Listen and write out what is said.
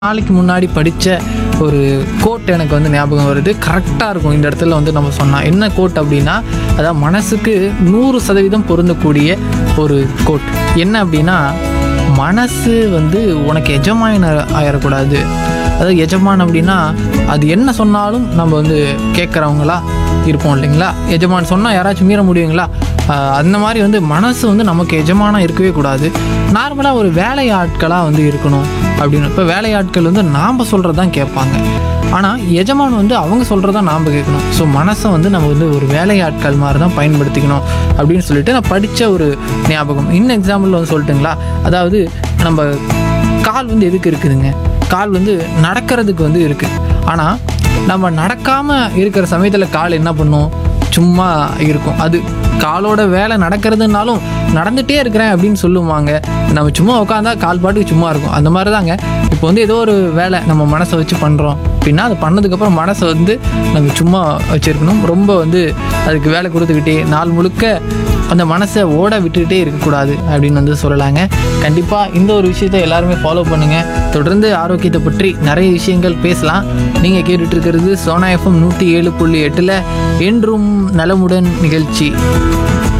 நாளைக்கு முன்னாடி படித்த ஒரு கோட் எனக்கு வந்து ஞாபகம் வருது கரெக்டாக இருக்கும் இந்த இடத்துல வந்து நம்ம சொன்னால் என்ன கோட் அப்படின்னா அதாவது மனசுக்கு நூறு சதவீதம் பொருந்தக்கூடிய ஒரு கோட் என்ன அப்படின்னா மனசு வந்து உனக்கு எஜமான ஆயிடக்கூடாது அதாவது எஜமான் அப்படின்னா அது என்ன சொன்னாலும் நம்ம வந்து கேட்குறவங்களா இருப்போம் இல்லைங்களா எஜமான் சொன்னால் யாராச்சும் மீற முடியுங்களா ஆஹ் அந்த மாதிரி வந்து மனசு வந்து நமக்கு எஜமானம் இருக்கவே கூடாது நார்மலாக ஒரு வேலையாட்களாக வந்து இருக்கணும் அப்படின்னு இப்போ வேலையாட்கள் வந்து நாம் சொல்கிறது தான் கேட்பாங்க ஆனால் எஜமான் வந்து அவங்க சொல்கிறதா நாம் கேட்கணும் ஸோ மனசை வந்து நம்ம வந்து ஒரு வேலையாட்கள் மாதிரி தான் பயன்படுத்திக்கணும் அப்படின்னு சொல்லிட்டு நான் படித்த ஒரு ஞாபகம் இன்னும் எக்ஸாம்பிள் வந்து சொல்லட்டுங்களா அதாவது நம்ம கால் வந்து எதுக்கு இருக்குதுங்க கால் வந்து நடக்கிறதுக்கு வந்து இருக்குது ஆனால் நம்ம நடக்காமல் இருக்கிற சமயத்தில் கால் என்ன பண்ணும் சும்மா இருக்கும் அது காலோட வேலை நடக்கிறதுனாலும் நடந்துகிட்டே இருக்கிறேன் அப்படின்னு சொல்லுவாங்க நம்ம சும்மா உட்காந்தா கால் பாட்டுக்கு சும்மா இருக்கும் அந்த மாதிரி தாங்க இப்போ வந்து ஏதோ ஒரு வேலை நம்ம மனசை வச்சு பண்ணுறோம் அப்படின்னா அது பண்ணதுக்கப்புறம் மனசை வந்து நம்ம சும்மா வச்சுருக்கணும் ரொம்ப வந்து அதுக்கு வேலை கொடுத்துக்கிட்டே நாள் முழுக்க அந்த மனசை ஓட விட்டுக்கிட்டே இருக்கக்கூடாது அப்படின்னு வந்து சொல்லலாங்க கண்டிப்பாக இந்த ஒரு விஷயத்தை எல்லாருமே ஃபாலோ பண்ணுங்கள் தொடர்ந்து ஆரோக்கியத்தை பற்றி நிறைய விஷயங்கள் பேசலாம் நீங்கள் கேட்டுட்டு இருக்கிறது சோனா எஃப்எம் நூற்றி ஏழு புள்ளி எட்டில் என்றும் நலமுடன் நிகழ்ச்சி